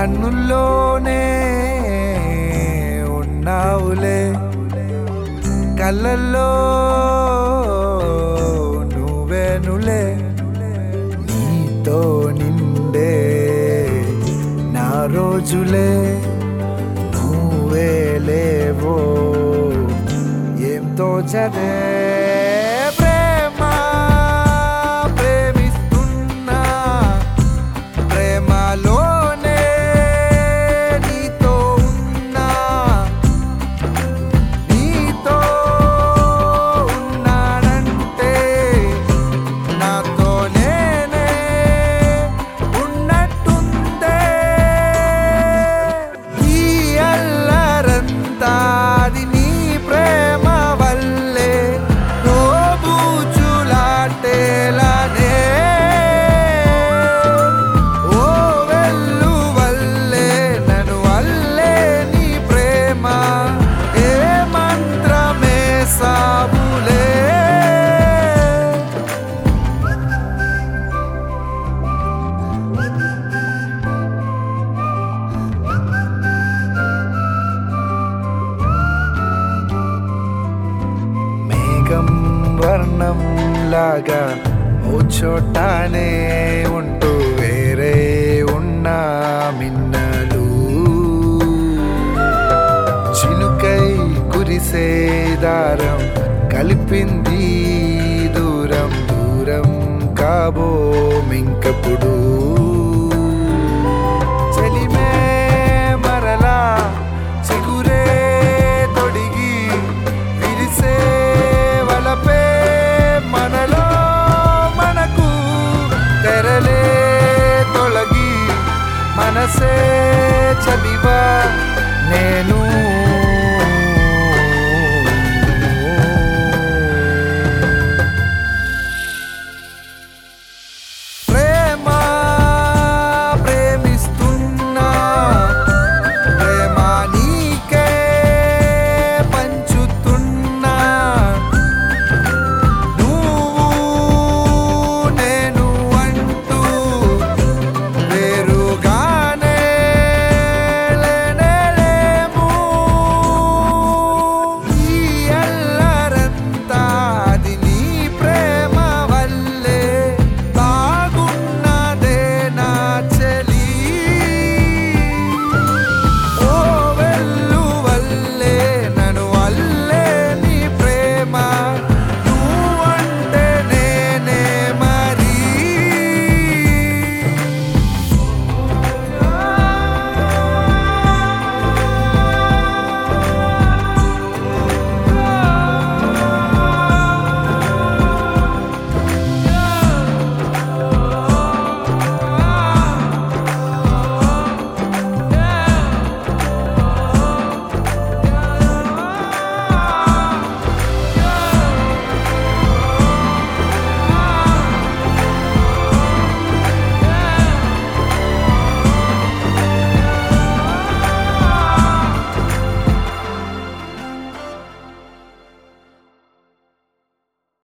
కన్నుల్లోనే ఉన్నావులే కళ్ళల్లో నువ్వేనులే నీతో నిండే నా రోజులే నువ్వే లేవో ఏం తోచదే ప్రేమ ప్రేమిస్తున్నా ప్రేమలోనే నీతో ఉన్నా నీతో ఉన్నానంటే నాతో నేనే ఉన్నట్టుందే ఈ అల్లరంతా అది నీ ప్రేమ వల్లే నోబూచులాటేలానే ఓ వెల్లు వల్లే నన్ను వల్లే నీ ప్రేమ ఏ మంత్రమే సాబులే మేఘం వర్ణం లాగా ఓ చోటానే ఉంటూ వేరే ఉన్నా మిన్నలు చినుకై కురిసే దారం కలిపింది దూరం దూరం కాబో మింకప్పుడు